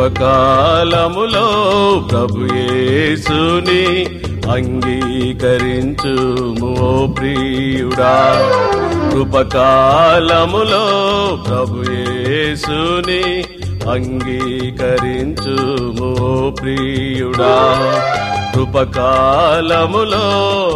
కృపకాలములో ప్రభుయేసుని అంగీకరించుము ఓ ప్రియుడా కృపకాలములో ప్రభుయేసుని అంగీకరించుము ఓ ప్రియుడా కృపకాలములో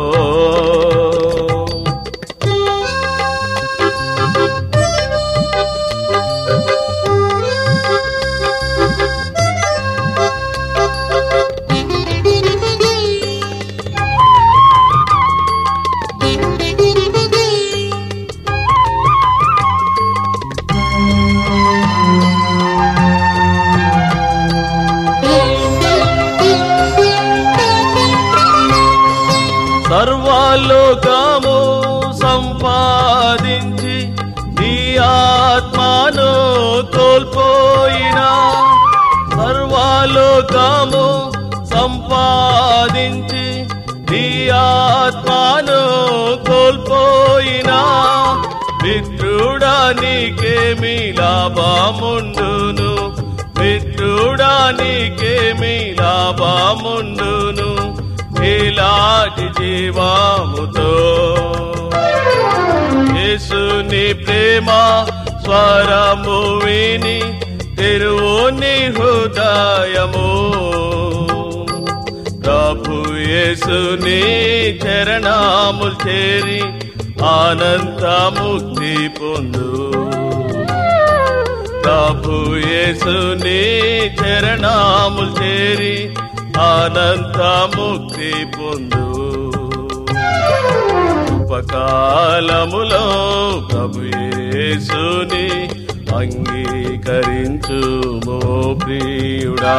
సర్వాలోకము సంపాదించి నీ ఆత్మను కోల్పోయినా సర్వాలోకము సంపాదించి నీ ఆత్మను కోల్పోయినా మిత్రుడా నీకేమి లాభముండును మిత్రుడా నీకేమి లాభముండును ఇలాంటి జీవాముతో యేసుని ప్రేమ స్వరము విని తెరువుని హృదయము ప్రభు యేసుని చరణాములు చేరి ఆనంద ముక్తి పొందు ప్రభు యేసుని చరణాములు చేరి ఆనంద ముక్తి పొందు ఉపకాలములో ప్రభు యేసుని అంగీకరించుమో ప్రియుడా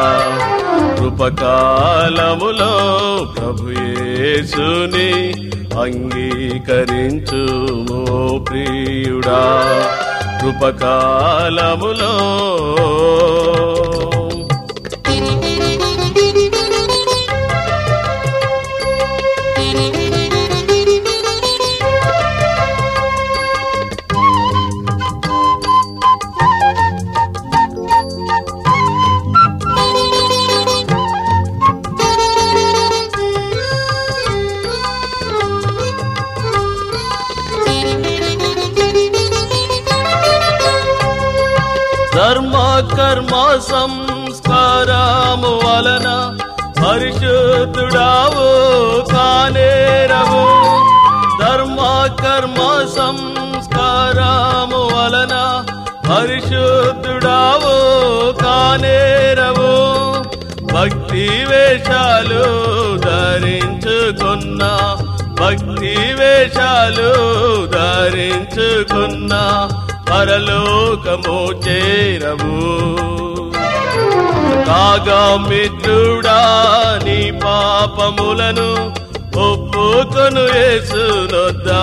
కృపకాలములో ప్రభు యేసుని అంగీకరించుమో ప్రియుడా కృపకాలములో ధర్మ కర్మ సంస్కారము వలన పరిశుద్ధుడావు కానేరవు ధర్మ కర్మ సంస్కారము వలన పరిశుద్ధుడావు కానేరవు భక్తి వేషాలు ధరించుకున్న భక్తి వేషాలు ధరించుకున్న పరలోకము చేరవు కాగా మిత్రుడా నీ పాపములను ఒప్పుకొను యేసునొద్దా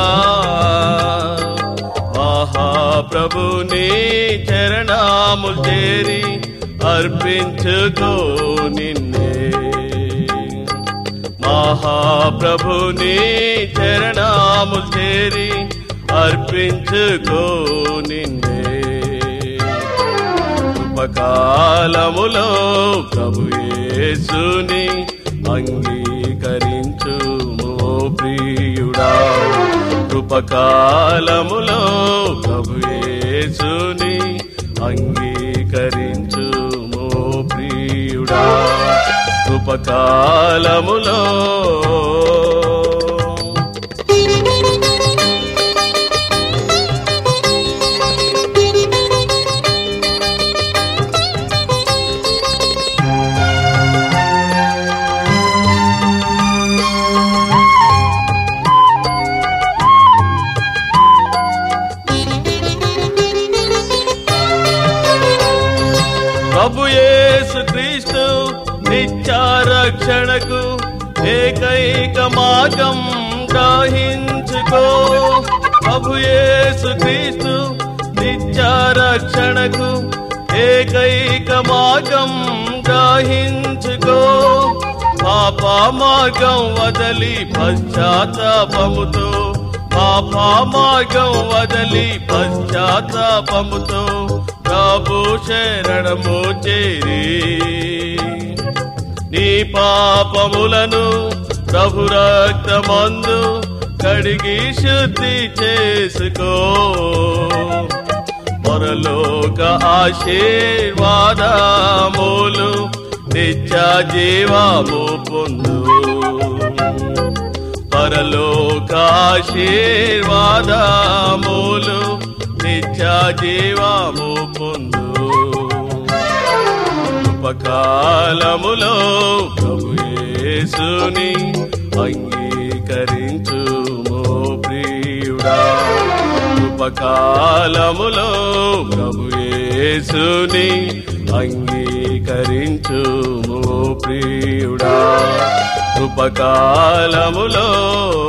మహాప్రభుని చరణాము చేరి అర్పించుకో నిన్నే మహాప్రభుని చరణాము చేరి అర్పించుకో నిన్నే ఉపకాలములో ప్రభు యేసుని అంగీకరించుము ఓ ప్రియుడా కృపకాలములో ప్రభు యేసుని అంగీకరించుము ఓ ప్రియుడా కృపకాలములో ప్రభు యేసు క్రీస్తు నిత్యారక్షణకు ఏకైక మార్గం గ్రహించుకో ప్రభు యేసు క్రీస్తు నిత్యారక్షణకు ఏకైక మార్గం గ్రహించుకో పాప మార్గం వదలి పశ్చాత్తాపముతో పాప మార్గం వదలి పశ్చాత్తాపముతో ప్రభు శరణము చేరి నీ పాపములను ప్రభు రక్తమందు కడిగి శుద్ధి చేసుకో పరలోక ఆశీర్వాదములు నిత్య జీవము పొందు పరలోక ఆశీర్వాదములు నిత్య జీవము పొందు ఉపకాలములో ప్రభు యేసుని అంగీకరించుము ప్రియుడా ఉపకాలములో ప్రభు యేసుని అంగీకరించుము ప్రియుడా ఉపకాలములో